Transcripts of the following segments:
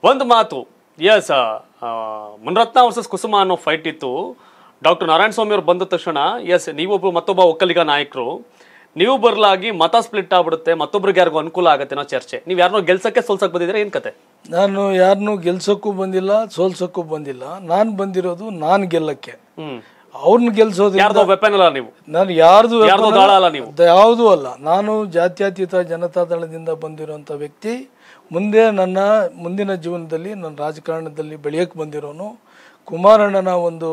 ಒಂದು ಮಾತು S ಮುನರತ್ನ versus ಕುಸುಮ ಅನ್ನೋ ಫೈಟ್ ಇತ್ತು ಡಾಕ್ಟರ್ ನಾರಾಯಣ ಸ್ವಾಮಿ ಅವರು ಬಂದ ತಕ್ಷಣ ಎಸ್ ನೀವೊಬ್ಬ ಮತ್ತೊಬ್ಬ ಒಕ್ಕಲಿಗ ನಾಯಕರು ನೀವು ಬರಲಾಗಿ ಮತ ಸ್ಪ್ಲಿಟ್ ಆಗ್ಬಿಡುತ್ತೆ ಮತ್ತೊಬ್ರಿಗೆ ಯಾರಿಗೂ ಅನುಕೂಲ ಆಗುತ್ತೆ ಅನ್ನೋ ಚರ್ಚೆ ನೀವು ಯಾರನ್ನೋ ಗೆಲ್ಸಕ್ಕೆ ಸೋಲ್ಸಕ್ ಬಂದಿದ್ರೆ ಏನ್ ಕತೆ ನಾನು ಯಾರನ್ನೂ ಗೆಲ್ಸೋಕ್ಕೂ ಬಂದಿಲ್ಲ ಸೋಲ್ಸೋಕ್ಕೂ ಬಂದಿಲ್ಲ ನಾನು ಬಂದಿರೋದು ನಾನು ಗೆಲ್ಲಕ್ಕೆ ಹ್ಮ್ ಅವ್ರನ್ನ ಗೆಲ್ಸೋದ್ರಿಂದ ಯಾರ್ದೋ ವೆಪನ್ ಅಲ್ಲ ನೀವು ನಾನು ಯಾರ್ದು ಯಾರ್ದೋ ದಾಳ ಅಲ್ಲ ನೀವು ಯಾವುದೂ ಅಲ್ಲ ನಾನು ಜಾತ್ಯತೀತ ಜನತಾದಳದಿಂದ ಬಂದಿರುವಂಥ ವ್ಯಕ್ತಿ ಮುಂದೆ ನನ್ನ ಮುಂದಿನ ಜೀವನದಲ್ಲಿ ನನ್ನ ರಾಜಕಾರಣದಲ್ಲಿ ಬೆಳೆಯಕ್ಕೆ ಬಂದಿರೋನು ಕುಮಾರಣ್ಣನ ಒಂದು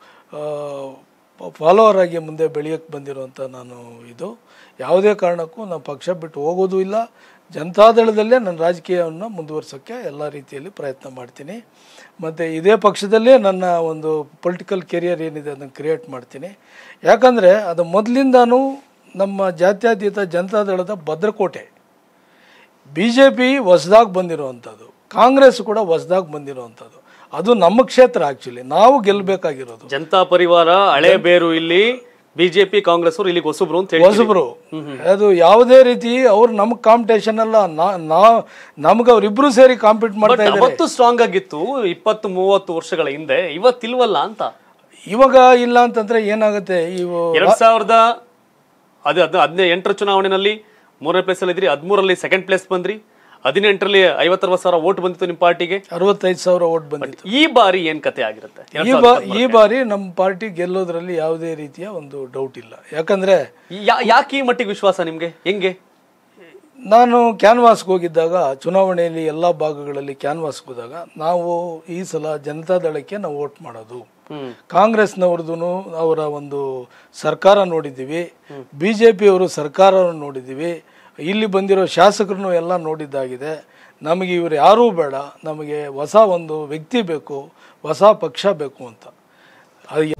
ಫಾಲೋವರ್ ಆಗಿ ಮುಂದೆ ಬೆಳೆಯಕ್ಕೆ ಬಂದಿರುವಂಥ ನಾನು ಇದು ಯಾವುದೇ ಕಾರಣಕ್ಕೂ ನಾನು ಪಕ್ಷ ಬಿಟ್ಟು ಹೋಗೋದು ಇಲ್ಲ ಜನತಾದಳದಲ್ಲೇ ನನ್ನ ರಾಜಕೀಯವನ್ನು ಮುಂದುವರ್ಸೋಕ್ಕೆ ಎಲ್ಲ ರೀತಿಯಲ್ಲಿ ಪ್ರಯತ್ನ ಮಾಡ್ತೀನಿ ಮತ್ತು ಇದೇ ಪಕ್ಷದಲ್ಲೇ ನನ್ನ ಒಂದು ಪೊಲಿಟಿಕಲ್ ಕೆರಿಯರ್ ಏನಿದೆ ಅದನ್ನು ಕ್ರಿಯೇಟ್ ಮಾಡ್ತೀನಿ ಯಾಕಂದರೆ ಅದು ಮೊದಲಿಂದಾನು ನಮ್ಮ ಜಾತ್ಯತೀತ ಜನತಾದಳದ ಭದ್ರಕೋಟೆ ಬಿ ಜೆ ಪಿ ಹೊಸದಾಗಿ ಬಂದಿರುವಂಥದ್ದು ಕಾಂಗ್ರೆಸ್ ಕೂಡ ಹೊಸದಾಗಿ ಬಂದಿರುವಂಥದ್ದು ಅದು ನಮ್ಮ ಕ್ಷೇತ್ರ ಆ್ಯಕ್ಚುಲಿ ನಾವು ಗೆಲ್ಲಬೇಕಾಗಿರೋದು ಜನತಾ ಪರಿವಾರ ಹಳೆ ಬೇರು ಇಲ್ಲಿ ಬಿಜೆಪಿ ಕಾಂಗ್ರೆಸ್ ಅವರು ಇಲ್ಲಿಗೆ ಹೊಸಬ್ರು ಅಂತ ಹೇಳಿ ಹೊಸಬ್ರು ಅದು ಯಾವುದೇ ರೀತಿ ಅವ್ರು ನಮ್ಗೆ ಕಾಂಪಿಟೇಷನ್ ಅಲ್ಲ ನಾ- ನಾ ನಮ್ಗೆ ಅವ್ರಿಬ್ರು ಸೇರಿ ಕಾಂಪೀಟ್ ಮಾಡ್ತಾ ಇದ್ದಾರೆ ಅವತ್ತು ಸ್ಟ್ರಾಂಗ್ ಆಗಿತ್ತು ಇಪ್ಪತ್ತು ಮೂವತ್ತು ವರ್ಷಗಳ ಹಿಂದೆ ಇವತ್ತಿಲ್ವಲ್ಲ ಅಂತ ಇವಾಗ ಇಲ್ಲ ಅಂತಂದ್ರೆ ಏನಾಗುತ್ತೆ ಇವು ಎರಡ್ ಸಾವಿರದ ಅದು ಅದು ಹದಿನೈದು ಎಂಟರ ಚುನಾವಣೆಯಲ್ಲಿ ಮೂರನೇ ಪ್ಲೇಸ್ ಅಲ್ಲಿ ಇದ್ರಿ ಹದಿಮೂರಲ್ಲಿ ಸೆಕೆಂಡ್ ಪ್ಲೇಸ್ ಬಂದ್ರಿ ಹದಿನೆಂಟರಲ್ಲಿ ಐವತ್ತರವತ್ತು ಸಾವಿರ ಓಟ್ ಬಂದಿತ್ತು ನಿಮ್ಮ ಪಾರ್ಟಿಗೆ ಅರವತ್ತೈದು ಸಾವಿರ ಓಟ್ ಬಂದಿತ್ತು ಈ ಬಾರಿ ಏನ್ ಕತೆ ಆಗಿರುತ್ತೆ ಎರಡ್ ಈ ಸಾವಿರದ ಬಾ ಈ ಬಾರಿ ನಮ್ಮ ಪಾರ್ಟಿ ಗೆಲ್ಲೋದ್ರಲ್ಲಿ ಯಾವುದೇ ರೀತಿಯ ಒಂದು ಡೌಟ್ ಇಲ್ಲ ಯಾಕಂದ್ರೆ ಯಾ- ಯಾಕೆ ಈ ಮಟ್ಟಿಗೆ ವಿಶ್ವಾಸ ನಿಮ್ಗೆ ಹೆಂಗೆ ನಾನು ಕ್ಯಾನ್ವಾಸ್ಗೆ ಹೋಗಿದ್ದಾಗ ಚುನಾವಣೆಯಲ್ಲಿ ಎಲ್ಲ ಭಾಗಗಳಲ್ಲಿ ಕ್ಯಾನ್ವಾಸ್ಗೆ ಹೋದಾಗ ನಾವು ಈ ಸಲ ಜನತಾದಳಕ್ಕೆ ನಾವು ವೋಟ್ ಮಾಡೋದು ಹ್ಮ್ ಕಾಂಗ್ರೆಸ್ನವ್ರದ್ದು ಅವರ ಒಂದು ಸರ್ಕಾರ ನೋಡಿದ್ದೀವಿ ಬಿ ಜೆ ಪಿಯವರು ಸರ್ಕಾರವನ್ನು ನೋಡಿದ್ದೀವಿ ಇಲ್ಲಿ ಬಂದಿರೋ ಶಾಸಕರನ್ನು ಎಲ್ಲ ನೋಡಿದ್ದಾಗಿದೆ ನಮಗೆ ಇವರು ಯಾರೂ ಬೇಡ ನಮಗೆ ಹೊಸ ಒಂದು ವ್ಯಕ್ತಿ ಬೇಕು ಹೊಸ ಪಕ್ಷ ಬೇಕು ಅಂತ ಅದು